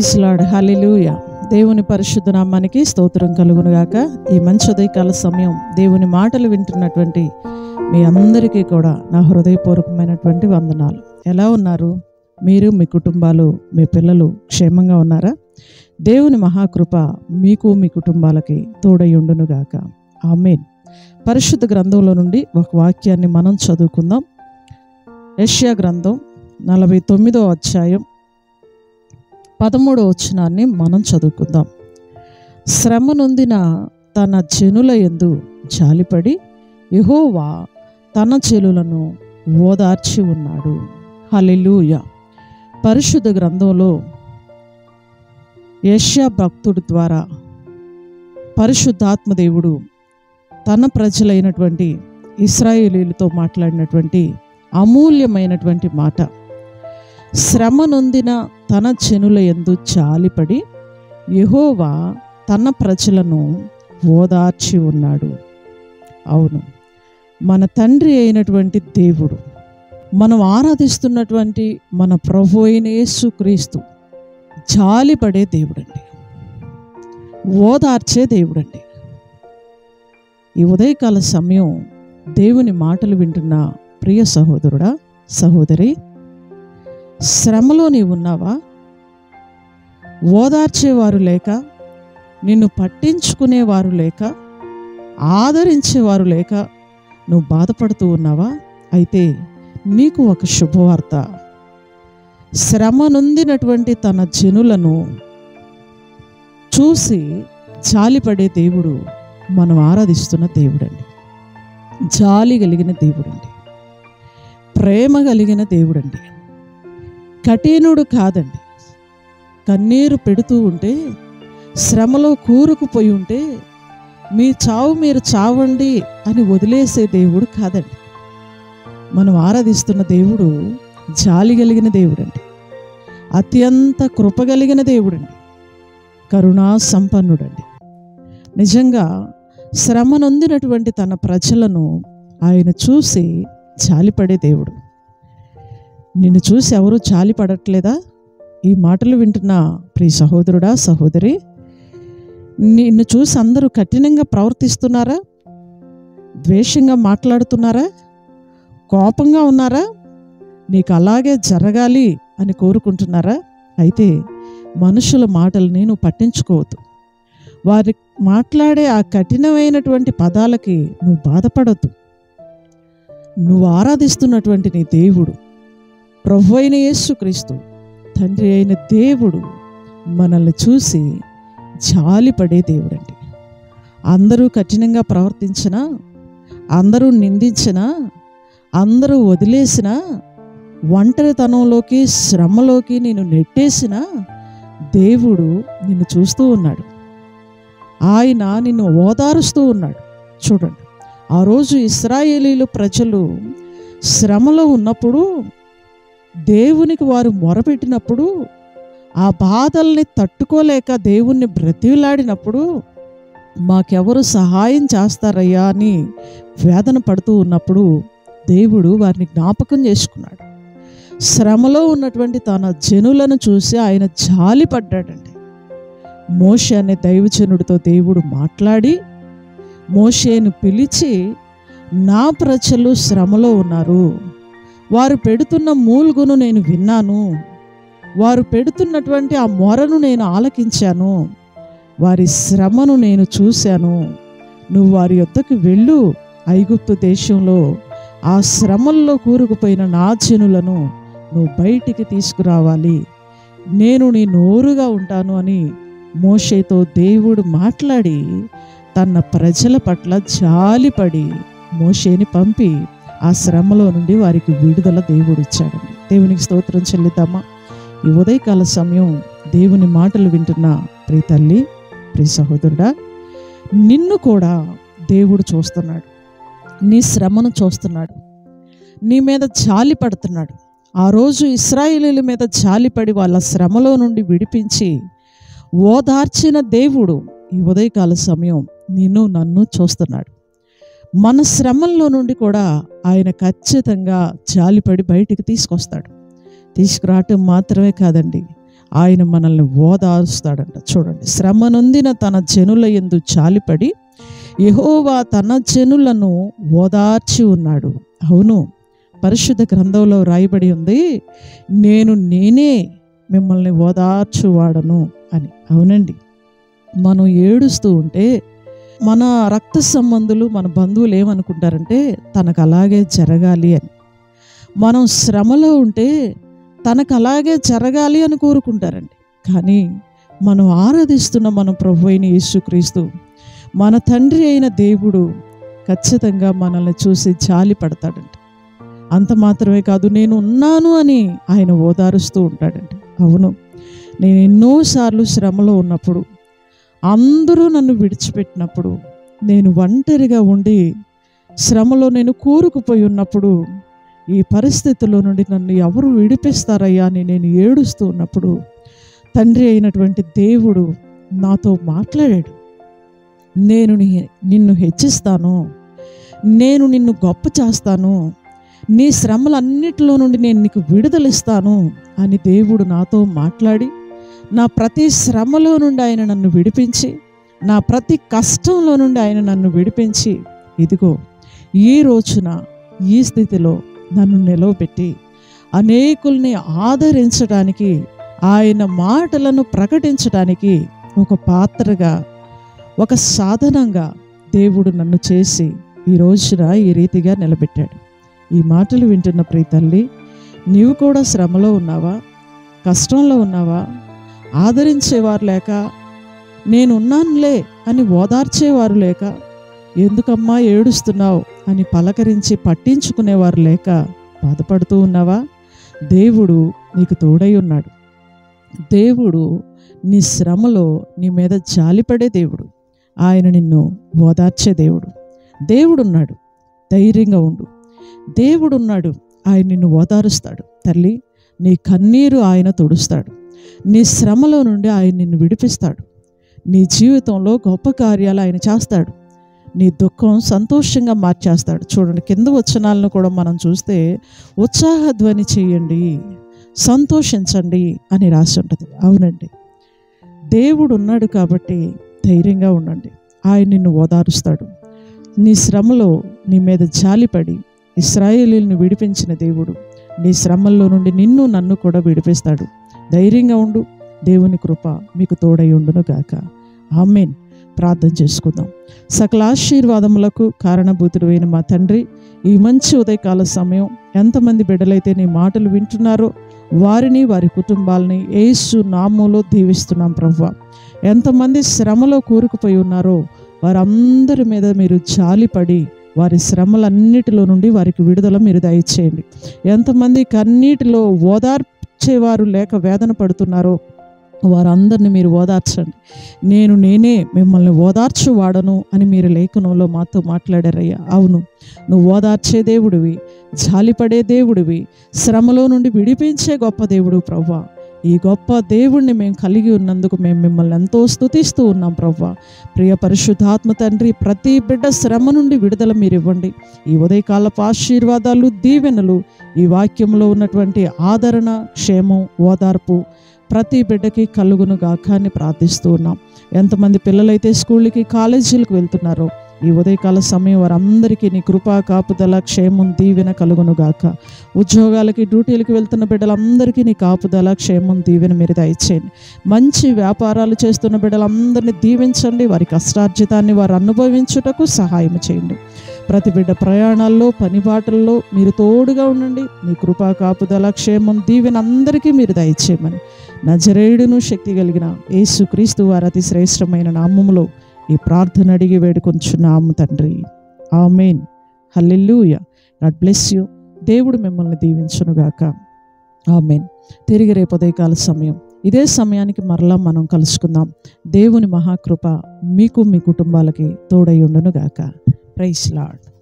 praise lord హల్లెలూయ దేవుని పరిశుద్ధ నామానికి స్తోత్రం కలుగునుగాక ఈ మంచి ఉదయకాల సమయం దేవుని మాటలు వింటున్నటువంటి మీ అందరికీ కూడా నా హృదయపూర్వకమైనటువంటి వందనాలు ఎలా ఉన్నారు మీరు మీ కుటుంబాలు మీ పిల్లలు క్షేమంగా ఉన్నారా దేవుని మహాకృప మీకు మీ కుటుంబాలకి తోడయుండునుగాక ఆమెన్ పరిశుద్ధ గ్రంథంలో నుండి ఒక వాక్యాన్ని మనం చదువుకుందాం యెషయా గ్రంథం నలభై తొమ్మిదో అధ్యాయం పదమూడో వచనాన్ని మనం చదువుకుందాం శ్రమ నొందిన తన జనుల ఎందు జాలిపడి యెహోవా తన చెలులను ఓదార్చి ఉన్నాడు హల్లెలూయ పరిశుద్ధ గ్రంథంలో యష్యా భక్తుడి ద్వారా పరిశుద్ధాత్మదేవుడు తన ప్రజలైనటువంటి ఇస్రాయేలీలతో మాట్లాడినటువంటి అమూల్యమైనటువంటి మాట శ్రమ నొందిన తన చెనుల ఎందు జాలిపడి యెహోవా తన ప్రజలను ఓదార్చి ఉన్నాడు అవును మన తండ్రి అయినటువంటి దేవుడు మనం ఆరాధిస్తున్నటువంటి మన ప్రభు అయిన యేసుక్రీస్తు జాలిపడే దేవుడండి ఓదార్చే దేవుడండి ఈ ఉదయకాల సమయం దేవుని మాటలు వింటున్న ప్రియ సహోదరుడా సహోదరి శ్రమలో నీవు ఉన్నావా ఓదార్చేవారు లేక నిన్ను పట్టించుకునేవారు లేక ఆదరించేవారు లేక నువ్వు బాధపడుతూ ఉన్నావా అయితే నీకు ఒక శుభవార్త శ్రమ నొందినటువంటి తన జనులను చూసి జాలిపడే దేవుడు మనం ఆరాధిస్తున్న దేవుడండి జాలి కలిగిన దేవుడండి ప్రేమ కలిగిన దేవుడండి కఠినుడు కాదండి కన్నీరు పెడుతూ ఉంటే శ్రమలో కూరుకుపోయి ఉంటే మీ చావు మీరు చావండి అని వదిలేసే దేవుడు కాదండి మనం ఆరాధిస్తున్న దేవుడు జాలి కలిగిన దేవుడండి అత్యంత కృప కలిగిన దేవుడండి కరుణా సంపన్నుడండి నిజంగా శ్రమ నొందినటువంటి తన ప్రజలను ఆయన చూసి జాలిపడే దేవుడు నిన్ను చూసి ఎవరు జాలి పడట్లేదా ఈ మాటలు వింటున్న ప్రియ సహోదరుడా సహోదరి నిన్ను చూసి అందరూ కఠినంగా ప్రవర్తిస్తున్నారా ద్వేషంగా మాట్లాడుతున్నారా కోపంగా ఉన్నారా నీకు అలాగే జరగాలి అని కోరుకుంటున్నారా అయితే మనుషుల మాటల్ని నువ్వు పట్టించుకోవద్దు వారి మాట్లాడే ఆ కఠినమైనటువంటి పదాలకి నువ్వు బాధపడద్దు నువ్వు ఆరాధిస్తున్నటువంటి నీ దేవుడు ప్రభు అయిన యేసుక్రీస్తు తండ్రి అయిన దేవుడు మనల్ని చూసి జాలిపడే దేవుడండి అందరూ కఠినంగా ప్రవర్తించినా అందరూ నిందించినా అందరూ వదిలేసినా ఒంటరితనంలోకి శ్రమలోకి నేను నెట్టేసిన దేవుడు నిన్ను చూస్తూ ఉన్నాడు ఆయన నిన్ను ఓదారుస్తూ ఉన్నాడు చూడండి ఆ రోజు ఇస్రాయేలీలు ప్రజలు శ్రమలో ఉన్నప్పుడు దేవునికి వారు మొరపెట్టినప్పుడు ఆ బాధల్ని తట్టుకోలేక దేవుణ్ణి బ్రతిలాడినప్పుడు మాకెవరు సహాయం చేస్తారయ్యా అని వేదన పడుతూ ఉన్నప్పుడు దేవుడు వారిని జ్ఞాపకం చేసుకున్నాడు శ్రమలో ఉన్నటువంటి తన జనులను చూసి ఆయన జాలి పడ్డాడండి మోషే అనే దైవజనుడితో దేవుడు మాట్లాడి మోషేను పిలిచి నా ప్రజలు శ్రమలో ఉన్నారు వారు పెడుతున్న మూలుగును నేను విన్నాను వారు పెడుతున్నటువంటి ఆ మొరను నేను ఆలకించాను వారి శ్రమను నేను చూశాను నువ్వు వారి యొద్దకు వెళ్ళు ఐగుప్తు దేశంలో ఆ శ్రమల్లో కూరుకుపోయిన నా జనులను నువ్వు బయటికి తీసుకురావాలి నేను నీ నోరుగా ఉంటాను అని మోషేతో దేవుడు మాట్లాడి తన ప్రజల పట్ల జాలిపడి మోషేని పంపి ఆ శ్రమలో నుండి వారికి విడుదల దేవుడు ఇచ్చాడండి దేవునికి స్తోత్రం చెల్లిద్దామా ఈ ఉదయకాల సమయం దేవుని మాటలు వింటున్న ప్రియ తల్లి ప్రియ సహోదరుడా నిన్ను కూడా దేవుడు చూస్తున్నాడు నీ శ్రమను చూస్తున్నాడు నీ మీద జాలి పడుతున్నాడు ఆ రోజు ఇస్రాయేలీల మీద జాలిపడి వాళ్ళ శ్రమలో నుండి విడిపించి ఓదార్చిన దేవుడు ఈ ఉదయకాల సమయం నిన్ను నన్ను చూస్తున్నాడు మన శ్రమల్లో నుండి కూడా ఆయన ఖచ్చితంగా జాలిపడి బయటికి తీసుకొస్తాడు తీసుకురావటం మాత్రమే కాదండి ఆయన మనల్ని ఓదారుస్తాడంట చూడండి శ్రమ నొందిన తన జనుల ఎందు చాలిపడి యెహోవా తన జనులను ఓదార్చి ఉన్నాడు అవును పరిశుద్ధ గ్రంథంలో రాయబడి ఉంది నేను నేనే మిమ్మల్ని ఓదార్చువాడను అని అవునండి మనం ఏడుస్తూ ఉంటే మన రక్త సంబంధులు మన బంధువులు ఏమనుకుంటారంటే తనకు అలాగే జరగాలి అని మనం శ్రమలో ఉంటే తనకు అలాగే జరగాలి అని కోరుకుంటారండి కానీ మనం ఆరాధిస్తున్న మన ప్రభు అయిన యేసుక్రీస్తు మన తండ్రి అయిన దేవుడు ఖచ్చితంగా మనల్ని చూసి జాలి పడతాడంట అంత మాత్రమే కాదు నేను ఉన్నాను అని ఆయన ఓదారుస్తూ ఉంటాడంట అవును నేను ఎన్నోసార్లు శ్రమలో ఉన్నప్పుడు అందరూ నన్ను విడిచిపెట్టినప్పుడు నేను ఒంటరిగా ఉండి శ్రమలో నేను కూరుకుపోయి ఉన్నప్పుడు ఈ పరిస్థితుల్లో నుండి నన్ను ఎవరు విడిపిస్తారయ్యా అని నేను ఏడుస్తూ ఉన్నప్పుడు తండ్రి అయినటువంటి దేవుడు నాతో మాట్లాడాడు నేను ని- నిన్ను హెచ్చిస్తాను నేను నిన్ను గొప్ప చేస్తాను నీ శ్రమలన్నిటిలో నుండి నేను నీకు విడుదలిస్తాను అని దేవుడు నాతో మాట్లాడి నా ప్రతి శ్రమలో నుండి ఆయన నన్ను విడిపించి నా ప్రతి కష్టంలో నుండి ఆయన నన్ను విడిపించి ఇదిగో ఈ రోజున ఈ స్థితిలో నన్ను నిలవబెట్టి అనేకుల్ని ఆదరించడానికి ఆయన మాటలను ప్రకటించడానికి ఒక పాత్రగా ఒక సాధనంగా దేవుడు నన్ను చేసి ఈ రోజున ఈ రీతిగా నిలబెట్టాడు ఈ మాటలు వింటున్న ప్రీతల్లి నీవు కూడా శ్రమలో ఉన్నావా కష్టంలో ఉన్నావా ఆదరించేవారు లేక నేనున్నానులే అని ఓదార్చేవారు లేక ఎందుకమ్మా ఏడుస్తున్నావు అని పలకరించి పట్టించుకునేవారు లేక బాధపడుతూ ఉన్నావా దేవుడు నీకు తోడై ఉన్నాడు దేవుడు నీ శ్రమలో నీ మీద జాలిపడే దేవుడు ఆయన నిన్ను ఓదార్చే దేవుడు దేవుడున్నాడు ధైర్యంగా ఉండు దేవుడున్నాడు ఆయన నిన్ను ఓదారుస్తాడు తల్లి నీ కన్నీరు ఆయన తుడుస్తాడు నీ శ్రమలో నుండి ఆయన నిన్ను విడిపిస్తాడు నీ జీవితంలో గొప్ప కార్యాలు ఆయన చేస్తాడు నీ దుఃఖం సంతోషంగా మార్చేస్తాడు చూడండి కింద వచనాలను కూడా మనం చూస్తే ఉత్సాహధ్వని చేయండి సంతోషించండి అని రాసి ఉంటుంది అవునండి దేవుడు ఉన్నాడు కాబట్టి ధైర్యంగా ఉండండి ఆయన నిన్ను ఓదారుస్తాడు నీ శ్రమలో నీ మీద జాలిపడి ఇస్రాయేలీలను విడిపించిన దేవుడు నీ శ్రమల్లో నుండి నిన్ను నన్ను కూడా విడిపిస్తాడు ధైర్యంగా ఉండు దేవుని కృప మీకు తోడై ఉండును గాక ఆమెన్ ప్రార్థన చేసుకుందాం సకల ఆశీర్వాదములకు కారణభూతుడైన మా తండ్రి ఈ మంచి ఉదయకాల సమయం ఎంతమంది బిడ్డలైతే నీ మాటలు వింటున్నారో వారిని వారి కుటుంబాలని ఏసు నామంలో దీవిస్తున్నాం ప్రవ్వ ఎంతమంది శ్రమలో కూరుకుపోయి ఉన్నారో వారందరి మీద మీరు జాలిపడి వారి శ్రమలన్నిటిలో నుండి వారికి విడుదల మీరు దయచేయండి ఎంతమంది కన్నీటిలో ఓదార్చేవారు లేక వేదన పడుతున్నారో వారందరిని మీరు ఓదార్చండి నేను నేనే మిమ్మల్ని ఓదార్చువాడను అని మీరు లేఖనంలో మాతో మాట్లాడారయ్యా అవును నువ్వు ఓదార్చే దేవుడివి జాలిపడే దేవుడివి శ్రమలో నుండి విడిపించే గొప్ప దేవుడు ప్రవ్వా ఈ గొప్ప దేవుణ్ణి మేము కలిగి ఉన్నందుకు మేము మిమ్మల్ని ఎంతో స్తుతిస్తూ ఉన్నాం ప్రవ్వా ప్రియ పరిశుద్ధాత్మ తండ్రి ప్రతి బిడ్డ శ్రమ నుండి విడుదల మీరు ఇవ్వండి ఈ ఉదయకాలపు ఆశీర్వాదాలు దీవెనలు ఈ వాక్యంలో ఉన్నటువంటి ఆదరణ క్షేమం ఓదార్పు ప్రతి బిడ్డకి కలుగును గాక అని ప్రార్థిస్తూ ఉన్నాం ఎంతమంది పిల్లలైతే స్కూళ్ళకి కాలేజీలకు వెళ్తున్నారో ఈ ఉదయకాల సమయం వారందరికీ నీ కృపా కాపుదల క్షేమం దీవెన కలుగును గాక ఉద్యోగాలకి డ్యూటీలకు వెళ్తున్న బిడ్డలందరికీ నీ కాపుదల క్షేమం దీవెన మీరు దయచేయండి మంచి వ్యాపారాలు చేస్తున్న బిడ్డలందరినీ దీవించండి వారి కష్టార్జితాన్ని వారు అనుభవించుటకు సహాయం చేయండి ప్రతి బిడ్డ ప్రయాణాల్లో పనిబాటల్లో మీరు తోడుగా ఉండండి మీ కృపా కాపుదల క్షేమం దీవెన అందరికీ మీరు దయచేయమని నజరేయుడును శక్తి కలిగిన యేసుక్రీస్తు వారి అతి శ్రేష్టమైన నామములో ఈ ప్రార్థన అడిగి వేడుకొంచున్నాము తండ్రి amen hallelujah God bless you దేవుడు మిమ్మల్ని దీవించునుగాక ఆమెన్ తిరిగి రేపు ఉదయకాల సమయం ఇదే సమయానికి మరలా మనం కలుసుకుందాం దేవుని మహాకృప మీకు మీ కుటుంబాలకి తోడై ఉండునుగాక ప్రైస్ లాడ్